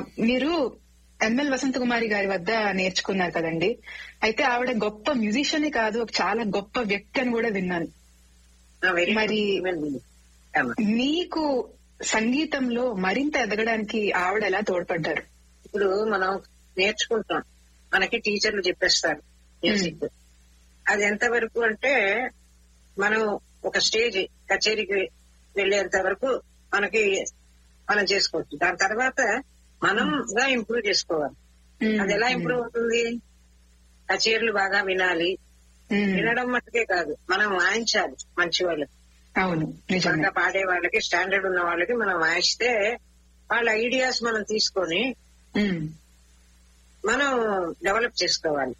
మీరు ఎంఎల్ వసంత కుమారి గారి వద్ద నేర్చుకున్నారు కదండి అయితే ఆవిడ గొప్ప మ్యూజిషియన్ కాదు ఒక చాలా గొప్ప వ్యక్తి అని కూడా విన్నాను వెరీ మరి- మీకు సంగీతంలో మరింత ఎదగడానికి ఆవిడ ఎలా తోడ్పడ్డారు ఇప్పుడు మనం నేర్చుకుంటాం మనకి టీచర్లు చెప్పేస్తారు మ్యూజిక్ అది ఎంత వరకు అంటే మనం ఒక స్టేజ్ కచేరీకి వెళ్ళేంత వరకు మనకి మనం చేసుకోవచ్చు దాని తర్వాత మనంగా ఇంప్రూవ్ చేసుకోవాలి అది ఎలా ఇంప్రూవ్ అవుతుంది కచేరీలు బాగా వినాలి మ్మ్. వినడం మట్టుకే కాదు మనం వాయించాలి మంచి వాళ్ళు అవును నిజంగా బాగా పాడే వాళ్ళకి స్టాండర్డ్ ఉన్న వాళ్ళకి మనం వాయిస్తే వాళ్ళ ఐడియాస్ మనం తీసుకొని మ్మ్. మనం డెవలప్ చేసుకోవాలి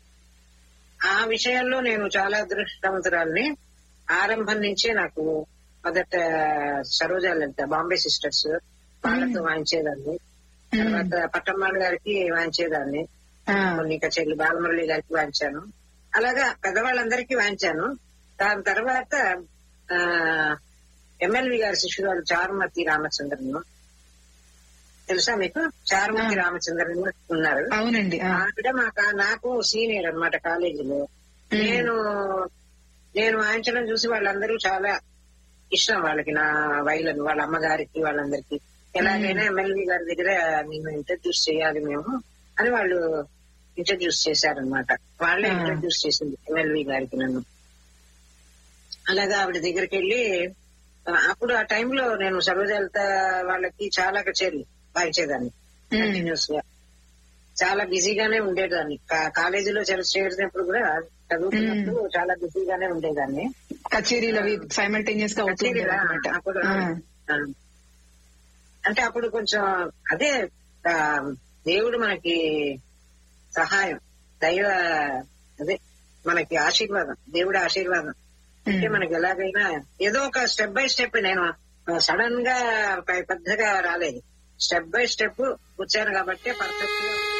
ఆ విషయంలో నేను చాలా అదృష్టవంతురాల్ని ఆరంభం నుంచే నాకు మొదట సరోజా లలిత బాంబే సిస్టర్స్ వాళ్ళతో వాయించేదాన్ని తర్వాత పట్టమ్మాళ గారికి వాయించేదాన్ని ఆ, కొన్ని కచేరీలు బాలమురళి గారికి వాయించాను అలాగా పెద్దవాళ్ళందరికీ వాయించాను దాని తర్వాత ఆ ఎమ్మెల్వి గారి శిష్యురాలు చారుమతి రామచంద్రన్ తెలుసా మీకు చారుమతి రామచంద్రన్ ఉన్నారు అవునండి ఆ, ఆవిడ మా కా- నాకు సీనియర్ అన్నమాట కాలేజీలో నేను నేను వాయించడం చూసి వాళ్ళందరూ చాలా ఇష్టం వాళ్ళకి నా వైలన్ వాళ్ళ అమ్మగారికి వాళ్ళందరికీ ఎలాగైనా ఎమ్మెల్యే గారి దగ్గర నేను ఇంట్రడ్యూస్ చేయాలి మేము అని వాళ్ళు ఇంట్రడ్యూస్ చేశారనమాట వాళ్ళే ఆ. ఇంట్రడ్యూస్ చేసింది ఎమ్మెల్యే గారికి నన్ను అలాగా ఆవిడ దగ్గరికి వెళ్ళి ఆ, అప్పుడు ఆ టైంలో నేను సరోజలత వాళ్ళకి చాలా కచేరీలు వాయించేదాన్ని మ్మ్. కంటిన్యూస్ గా చాలా బిజీగానే ఉండేదాన్ని కా- కాలేజీలో చే- చేరినప్పుడు కూడా చదువుతున్నప్పుడు చాలా బిజీగానే ఉండేదాన్ని కచేరీలు అవి సైమల్టేనియస్ గా అవుతూ కచేరీలా? అనమాట అప్పుడు ఆ. అంటే అప్పుడు కొంచెం అదే ఆ, దేవుడు మనకి సహాయం దైవ అదే మనకి ఆశీర్వాదం దేవుడి ఆశీర్వాదం అంటే మనకి ఎలాగైనా ఏదో ఒక స్టెప్ బై స్టెప్ నేను సడన్ గా పె- పెద్దగా రాలేదు స్టెప్ బై స్టెప్ వచ్చాను కాబట్టి పర్ఫెక్ట్ గా